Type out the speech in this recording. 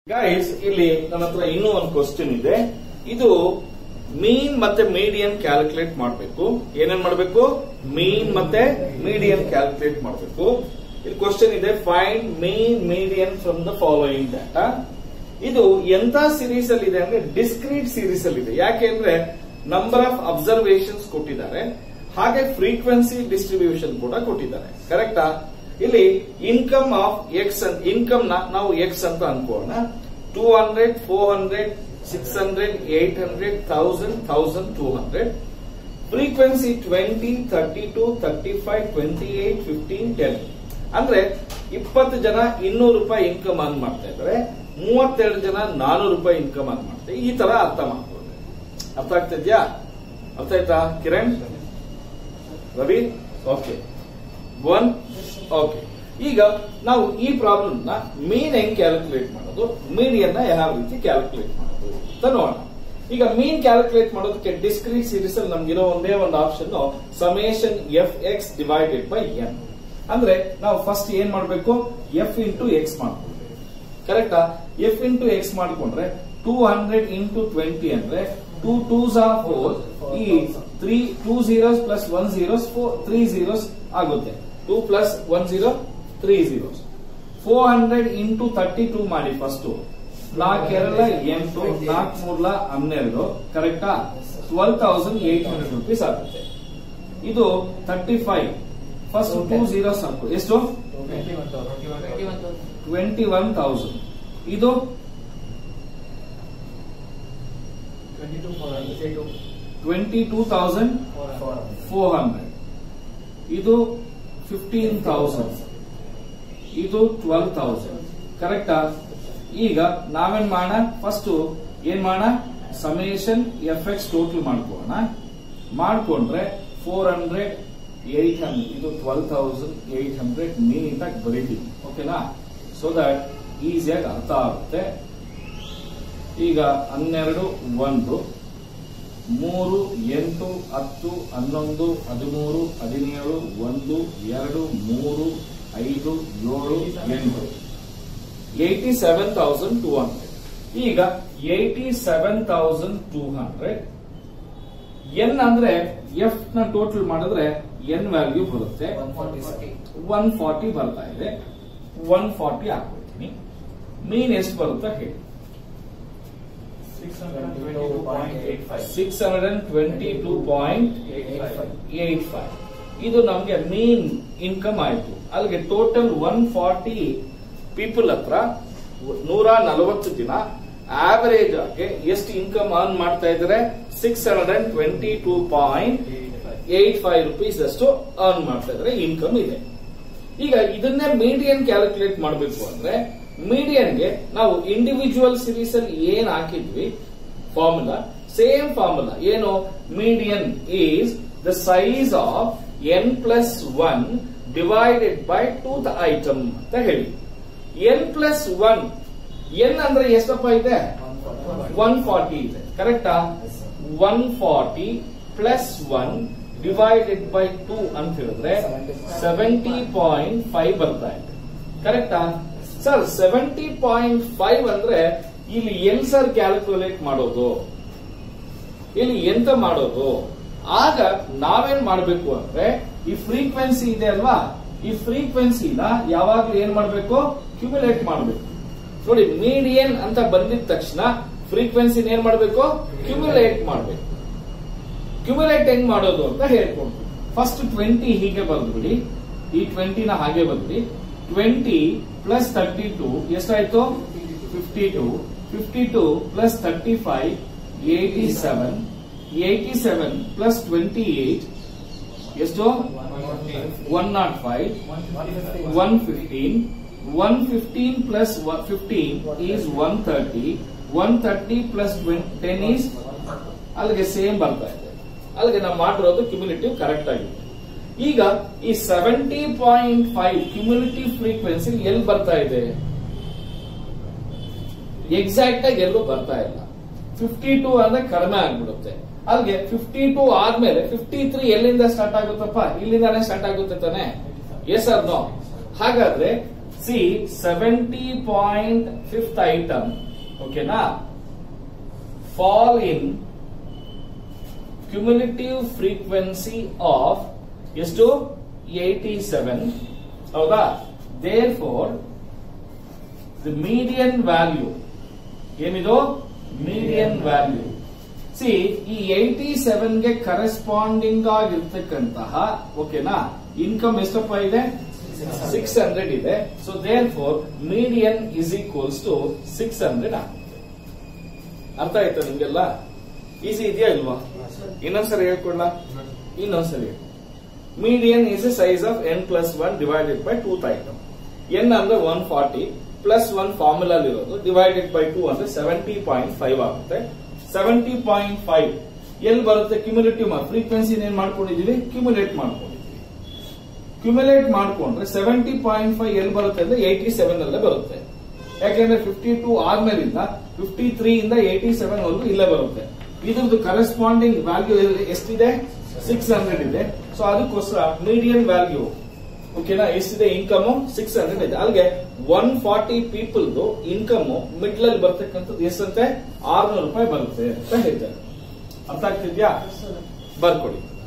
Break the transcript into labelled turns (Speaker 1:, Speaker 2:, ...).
Speaker 1: guys ಇಲ್ಲಿ ನನ್ನ ಹತ್ರ ಇನ್ನೂ ಒಂದು ಕ್ವಶನ್ ಇದೆ ಇದು ಮೀನ್ ಮತ್ತೆ ಮೀಡಿಯನ್ ಕ್ಯಾಲ್ಕುಲೇಟ್ ಮಾಡಬೇಕು ಏನೇನ್ ಮಾಡಬೇಕು ಮೀನ್ ಮತ್ತೆ ಮೀಡಿಯನ್ ಕ್ಯಾಲ್ಕುಲೇಟ್ ಮಾಡಬೇಕು ಇಲ್ಲಿ ಕ್ವಶನ್ ಇದೆ find mean median from the following data ಇದು ಎಂತ ಸೀರೀಸ್ ಅಲ್ಲಿ ಇದೆ ಅಂದ್ರೆ ಡಿಸ್ಕ್ರೀಟ್ ಸೀರೀಸ್ ಅಲ್ಲಿ ಇದೆ ಯಾಕೆಂದ್ರೆ ನಂಬರ್ ಆಫ್ ಅಬ್ಸರ್ವೇಷನ್ಸ್ ಕೊಟ್ಟಿದ್ದಾರೆ ಹಾಗೆ ಫ್ರೀಕ್ವೆನ್ಸಿ ಡಿಸ್ಟ್ರಿಬ್ಯೂಷನ್ ಕೂಡ ಕೊಟ್ಟಿದ್ದಾರೆ ಕರೆಕ್ಟಾ ಇಲ್ಲಿ ಇನ್ಕಮ್ ಆಫ್ ಎಕ್ಸ್ ಇನ್ಕಮ್ ನ ನಾವು ಎಕ್ಸ್ ಅಂತ ಅನ್ಕೋಣ two hundred four hundred six hundred eight hundred thousand thousand two hundred frequency twenty thirty two thirty five twenty eight fifteen ten ಅಂದ್ರೆ ಇಪ್ಪತ್ತು ಜನ ಇನ್ನೂರು ರೂಪಾಯಿ ಇನ್ಕಮ್ ಅನ್ ಮಾಡ್ತಾ ಇದ್ದಾರೆ ಮೂವತ್ತೆರಡು ಜನ ನಾನೂರು ರೂಪಾಯಿ ಇನ್ಕಮ್ ಅನ್ ಮಾಡ್ತಾರೆ ಈ ತರ ಅರ್ಥ ಮಾಡ್ಕೊಳ್ಳಿ ಅರ್ಥ ಆಗ್ತಿದ್ಯಾ ಅರ್ಥ ಆಯ್ತಾ Kiran Ravi okay one okay ಈಗ ನಾವು ಈ ಪ್ರಾಬ್ಲಮ್ ನ ಮೀನ್ ಹೆಂಗ್ ಕ್ಯಾಲ್ಕುಲೇಟ್ ಮಾಡೋದು ಮೀಡಿಯನ್ ನ ಯಾವ ರೀತಿ ಕ್ಯಾಲ್ಕುಲೇಟ್ ಮಾಡೋದು ಅಂತ ನೋಡೋಣ ಈಗ ಮೀನ್ ಕ್ಯಾಲ್ಕುಲೇಟ್ ಮಾಡೋದಕ್ಕೆ ಡಿಸ್ಕ್ರೀಟ್ ಸೀರೀಸ್ ಅಲ್ಲಿ ನಮ್ಗಿರೋ ಒಂದೇ ಒಂದು option summation F X divided by N ಅಂದ್ರೆ ನಾವು ಫಸ್ಟ್ ಏನ್ ಮಾಡ್ಬೇಕು ಎಫ್ ಇಂಟು ಎಕ್ಸ್ ಮಾಡ್ಕೊಳ್ಬೇಕು ಕರೆಕ್ಟಾ ಎಫ್ ಇಂಟು ಎಕ್ಸ್ ಮಾಡ್ಕೊಂಡ್ರೆ ಟೂ ಹಂಡ್ರೆಡ್ ಇಂಟು ಟ್ವೆಂಟಿ ಅಂದ್ರೆ ಟೂ ಟೂಸ್ ಆರ್ ಫೋರ್ ಈ three two zeros plus one zeros four three zeros ಆಗುತ್ತೆ two plus one zero three zeros four hundred into thirty two ಮಾಡಿ first ನಾಲ್ಕೆರಡ ಎಂಟು ನಾಲ್ಕು ಮೂರ್ಲ ಹನ್ನೆರಡು ಕರೆಕ್ಟಾ twelve thousand eight hundred rupees ಆಗುತ್ತೆ ಇದು thirty five first two zeros ಹಾಕು ಎಷ್ಟು ಟ್ವೆಂಟಿ ಒನ್ ತೌಸಂಡ್ ಇದು twenty two thousand four hundred ಇದು ಫಿಫ್ಟೀನ್ ತೌಸಂಡ್ ಇದು ಟ್ವೆಲ್ ತೌಸಂಡ್ ಕರೆಕ್ಟಾ ಈಗ ನಾವೇನ್ ಮಾಡೋಣ ಫಸ್ಟ್ ಏನ್ ಮಾಡೋಣ ಸಮೇಶನ್ ಎಫ್ ಎಕ್ಸ್ ಟೋಟಲ್ ಮಾಡ್ಕೋಣ ಮಾಡ್ಕೊಂಡ್ರೆ ಫೋರ್ ಹಂಡ್ರೆಡ್ ಏಟ್ ಹಂಡ್ರೆಡ್ ಇದು ಟ್ವೆಲ್ ತೌಸಂಡ್ ಏಟ್ ಹಂಡ್ರೆಡ್ ನೀಟಾಗಿ ಬರೀತೀವಿ ಓಕೆನಾ ಸೊ ದಟ್ ಈಸಿಯಾಗಿ ಅರ್ಥ ಆಗುತ್ತೆ ಈಗ ಹನ್ನೆರಡು ಒಂದು ಮೂರು ಎಂಟು ಹತ್ತು ಹನ್ನೊಂದು ಹದಿಮೂರು ಹದಿನೇಳು ಒಂದು ಎರಡು ಮೂರು ಐದು ಏಳು ಎಂಟು eighty seven thousand two hundred ಈಗ eighty seven thousand two hundred n ಅಂದ್ರೆ ಎಫ್ ನ ಟೋಟಲ್ ಮಾಡಿದ್ರೆ ಎನ್ ವ್ಯಾಲ್ಯೂ ಬರುತ್ತೆ ಒನ್ ಫಾರ್ಟಿ ಬರ್ತಾ ಇದೆ ಒನ್ ಫಾರ್ಟಿ ಹಾಕ್ಬಿಡ್ತೀನಿ ಮೀನ್ ಎಷ್ಟು ಬರುತ್ತೆ ಹೇಳಿ six hundred and twenty two point eight five ಇದು ನಮ್ಗೆ ಮೀನ್ ಇನ್ಕಮ್ ಆಯ್ತು ಅಲ್ಲಿಗೆ ಟೋಟಲ್ ಒನ್ ಫಾರ್ಟಿ ಪೀಪಲ್ ಹತ್ರ ನೂರ ನಲವತ್ತು ದಿನ ಆವರೇಜ್ ಆಗಿ ಎಷ್ಟು ಇನ್ಕಮ್ ಅರ್ನ್ ಮಾಡ್ತಾ ಇದ್ದಾರೆ six hundred and twenty two point eight five rupees ಅಷ್ಟು ಅರ್ನ್ ಮಾಡ್ತಾ ಇದ್ದಾರೆ ಇನ್ಕಮ್ ಇದೆ ಈಗ ಇದನ್ನೇ ಮೀಡಿಯನ್ ಕ್ಯಾಲ್ಕುಲೇಟ್ ಮಾಡಬೇಕು ಅಂದ್ರೆ ಮೀಡಿಯನ್ಗೆ ನಾವು ಇಂಡಿವಿಜುವಲ್ ಸೀರೀಸ್ ಅಲ್ಲಿ ಏನ್ ಹಾಕಿದ್ವಿ ಫಾರ್ಮುಲಾ ಸೇಮ್ ಫಾರ್ಮುಲಾ ಏನು median is the size of n plus one divided by two the item ಅಂತ ಹೇಳಿ ಎನ್ ಪ್ಲಸ್ ಒನ್ ಎನ್ ಅಂದ್ರೆ ಎಷ್ಟಪ್ಪ ಇದೆ ಒನ್ ಫಾರ್ಟಿ ಇದೆ ಕರೆಕ್ಟಾ one forty plus one divided by two ಅಂತ ಹೇಳಿದ್ರೆ ಸೆವೆಂಟಿ ಪಾಯಿಂಟ್ ಫೈವ್ ಬರ್ತಾ ಇದೆ ಕರೆಕ್ಟಾ ಸರ್ ಸೆವೆಂಟಿ ಪಾಯಿಂಟ್ ಫೈವ್ ಅಂದ್ರೆ ಇಲ್ಲಿ ಎನ್ ಸರ್ ಕ್ಯಾಲ್ಕುಲೇಟ್ ಮಾಡೋದು ಇಲ್ಲಿ ಎಂತ ಮಾಡೋದು ಆಗ ನಾವೇನ್ ಮಾಡಬೇಕು ಅಂದ್ರೆ ಈ ಫ್ರೀಕ್ವೆನ್ಸಿ ಇದೆ ಅಲ್ವಾ ಈ ಫ್ರೀಕ್ವೆನ್ಸಿನ ಯಾವಾಗ್ಲೂ ಏನ್ ಮಾಡಬೇಕು ಕ್ಯುಮುಲೇಟ್ ಮಾಡಬೇಕು ನೋಡಿ ಮೀಡಿಯನ್ ಅಂತ ಬಂದಿದ ತಕ್ಷಣ ಫ್ರೀಕ್ವೆನ್ಸಿ ಏನ್ ಮಾಡಬೇಕು ಕ್ಯುಮುಲೇಟ್ ಮಾಡಬೇಕು ಕ್ಯುಮುಲೇಟ್ ಹೆಂಗ್ ಮಾಡೋದು ಅಂತ ಹೇಳ್ಕೊಂಡು ಫಸ್ಟ್ ಟ್ವೆಂಟಿ ಹೀಗೆ ಬಂದ್ಬಿಡಿ ಈ ಟ್ವೆಂಟಿನ ಹಾಗೆ ಬಂದ್ಬಿಡಿ ಟ್ವೆಂಟಿ ಪ್ಲಸ್ ತರ್ಟಿ ಟು ಎಷ್ಟಾಯ್ತು fifty two fifty two plus thirty five eighty seven eighty seven plus twenty eight ಎಷ್ಟು one naught five one fifteen one fifteen plus fifteen is one thirty one thirty plus ten is ಅಲ್ಲಿಗೆ same ಬರ್ತಾ ಇದೆ ಅಲ್ಲಿಗೆ ನಾವು ಮಾಡಿರೋದು cumulative correct ಆಗಿದೆ ಈಗ ಈ seventy point five cumulative frequency ಎಲ್ಲಿ ಬರ್ತಾ ಇದೆ ಎಕ್ಸಾಕ್ಟ್ ಆಗಿ ಎಲ್ಲೂ ಬರ್ತಾ ಇಲ್ಲ ಫಿಫ್ಟಿ ಟೂ ಅಂದ್ರೆ ಕಡಿಮೆ ಆಗ್ಬಿಡುತ್ತೆ ಅಲ್ಲಿಗೆ ಫಿಫ್ಟಿ ಟೂ ಆದ್ಮೇಲೆ ಫಿಫ್ಟಿ ತ್ರೀ ಎಲ್ಲಿಂದ ಸ್ಟಾರ್ಟ್ ಆಗುತ್ತಪ್ಪ ಇಲ್ಲಿಂದಾನೇ ಸ್ಟಾರ್ಟ್ ಆಗುತ್ತೆ ತಾನೆ ಎಸ್ ಆರ್ ನೋ ಹಾಗಾದ್ರೆ see seventy point fifth item ಓಕೆನಾ fall in cumulative frequency of ಎಷ್ಟು ಏಟಿ ಸೆವೆನ್ ಹೌದಾ therefore the median value ಏನಿದು ಮೀಡಿಯನ್ ವ್ಯಾಲ್ಯೂ ಸಿ ಈ ಏಟಿ ಸೆವೆನ್ಗೆ ಕರೆಸ್ಪಾಂಡಿಂಗ್ ಆಗಿರ್ತಕ್ಕಂತಹ ಓಕೆನಾ ಇನ್ಕಮ್ ಎಷ್ಟಪ್ಪ ಇದೆ ಸಿಕ್ಸ್ ಹಂಡ್ರೆಡ್ ಇದೆ so therefore median is equals to six hundred ಆಗುತ್ತೆ ಅರ್ಥ ಆಯ್ತಾ ನಿಮ್ಗೆಲ್ಲ ಈಸಿ ಇದೆಯಾ ಇಲ್ವಾ ಇನ್ನೊಂದ್ಸರಿ ಹೇಳ್ಕೊಡ್ಲಾ ಇನ್ನೊಂದ್ಸರಿ median is a size of n plus one divided by twoth item n ಅಂದ್ರೆ one forty plus one formula ಇರೋದು ಡಿವೈಡೆಡ್ ಬೈ ಟೂ ಅಂದ್ರೆ ಸೆವೆಂಟಿ ಪಾಯಿಂಟ್ ಫೈವ್ ಆಗುತ್ತೆ ಸೆವೆಂಟಿ ಪಾಯಿಂಟ್ ಫೈವ್ ಎಲ್ಲಿ ಬರುತ್ತೆ ಕ್ಯುಮುಲೇಟಿವ್ ಫ್ರೀಕ್ವೆನ್ಸಿ ಏನ್ ಮಾಡ್ಕೊಂಡಿದೀವಿ ಕ್ಯುಮುಲೇಟ್ ಮಾಡ್ಕೊಂಡಿದೀವಿ ಕ್ಯುಮುಲೇಟ್ ಮಾಡ್ಕೊಂಡ್ರೆ ಸೆವೆಂಟಿ ಪಾಯಿಂಟ್ ಫೈವ್ ಎಲ್ಲಿ ಬರುತ್ತೆ ಅಂದ್ರೆ ಏಯ್ಟಿ ಸೆವೆನ್ ಅಲ್ಲೇ ಬರುತ್ತೆ ಯಾಕೆಂದ್ರೆ ಫಿಫ್ಟಿ ಟೂ ಆದ್ಮೇಲಿಂದ ಫಿಫ್ಟಿ ತ್ರೀ ಇಂದ ಏಯ್ಟಿ ಸೆವೆನ್ ವರೆಗೂ ಇಲ್ಲೇ ಬರುತ್ತೆ ಇದ್ರದ್ದು ಕರೆಸ್ಪಾಂಡಿಂಗ್ ವ್ಯಾಲ್ಯೂ ಎಷ್ಟಿದೆ ಸಿಕ್ಸ್ ಹಂಡ್ರೆಡ್ ಇದೆ ಸೊ ಅದಕ್ಕೋಸ್ಕರ ಮೀಡಿಯನ್ ವ್ಯಾಲ್ಯೂ ಓಕೆನಾ ಎಷ್ಟಿದೆ ಇನ್ಕಮ್ ಸಿಕ್ಸ್ ಹಂಡ್ರೆಡ್ ಇದೆ ಅಲ್ಲಿಗೆ one forty people income middle ಅಲ್ಲಿ ಬರ್ತಕ್ಕಂಥದ್ದು ಎಷ್ಟಂತೆ ಆರ್ನೂರು ರೂಪಾಯಿ ಬರುತ್ತೆ ಅಂತ ಹೇಳ್ತಾರೆ ಅರ್ಥ ಆಗ್ತಿದ್ಯಾ ಬರ್ಕೊಡಿ